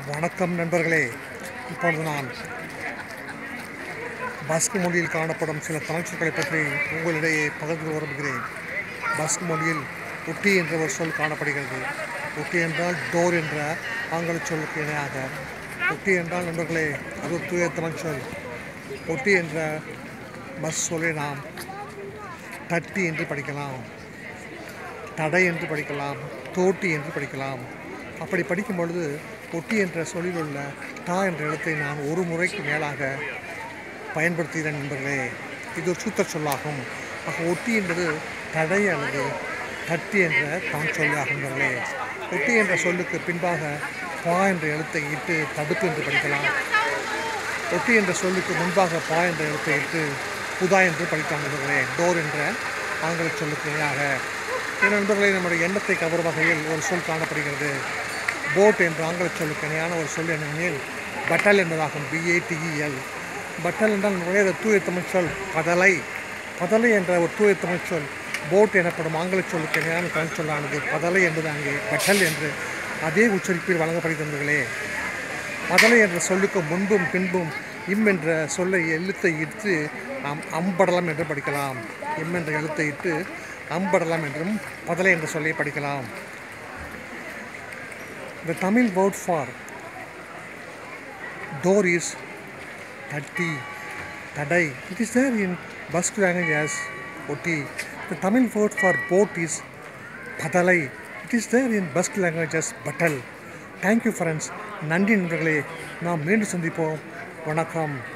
வணக்கம் நண்பர்களே இப்பொழுது நான் பஸ்க் மொழியில் காணப்படும் சில தமிழ்ச்சொற்களை பற்றி உங்களிடையே பகிர்ந்து விரும்புகிறேன் பஸ்க் மொழியில் உட்டி என்ற ஒரு சொல் காணப்படுகிறது உட்டி என்றால் டோர் என்ற ஆங்கில சொல்லுக்கு இணையாக உட்டி என்றால் நண்பர்களே அது ஒரு தூய தமிழ் சொல் ஒட்டி என்ற பஸ் சொல்லை நாம் தட்டி என்று படிக்கலாம் தடை என்று படிக்கலாம் தோட்டி என்று படிக்கலாம் அப்படி படிக்கும் பொழுது ஒட்டி என்ற சொல்லில் உள்ள டா என்ற எழுத்தை நான் ஒரு முறைக்கு மேலாக பயன்படுத்துகிறேன் நண்பர்களே இது ஒரு சூத்திர சொல்லாகும் ஆக ஒட்டி என்பது தடை அல்லது தட்டி என்ற தான் சொல்லாகும் நண்பர்களே ஒட்டி என்ற சொல்லுக்கு பின்பாக பா என்ற எழுத்தை இட்டு தடுப்பு என்று படிக்கலாம் ஒட்டி என்ற சொல்லுக்கு முன்பாக பா என்ற எழுத்தை இட்டு புதா என்று படிக்கலாம் நண்பர்களே டோர் என்ற ஆங்கில சொல்லுக்கு இணையாக என் நண்பர்களே நம்முடைய எண்ணத்தை கவரும் வகையில் ஒரு சொல் காணப்படுகிறது போட் என்ற ஆங்கில சொல்லுக்கு இணையான ஒரு சொல் என்னவெனில் பட்டல் என்பதாகும் பிஏடிஇஎல் பட்டல் என்றால் நுழைய தூய தமிழ் சொல் பதலை பதலை என்ற ஒரு தூய தமிழ் சொல் போட் எனப்படும் ஆங்கில சொல்லுக்கு இணையான தமிழ் சொல்லானது பதலை என்பது அங்கே பட்டல் என்று அதே உச்சரிப்பில் வழங்கப்படுகின்றனர்களே பதலை என்ற சொல்லுக்கு முன்பும் பின்பும் இம் என்ற சொல்லை எழுத்தை இட்டு நாம் அம்படலம் என்று படிக்கலாம் இம் என்ற எழுத்தை இட்டு அம்படலம் என்றும் பதலை என்ற சொல்லை படிக்கலாம் The Tamil word for door is tatti, tadai. It is there in Basque language as oti. The Tamil word for boat is padalai. It is there in Basque language as batal. Thank you friends நன்றி நண்பர்களே நாம் மீண்டும் சந்திப்போம் வணக்கம்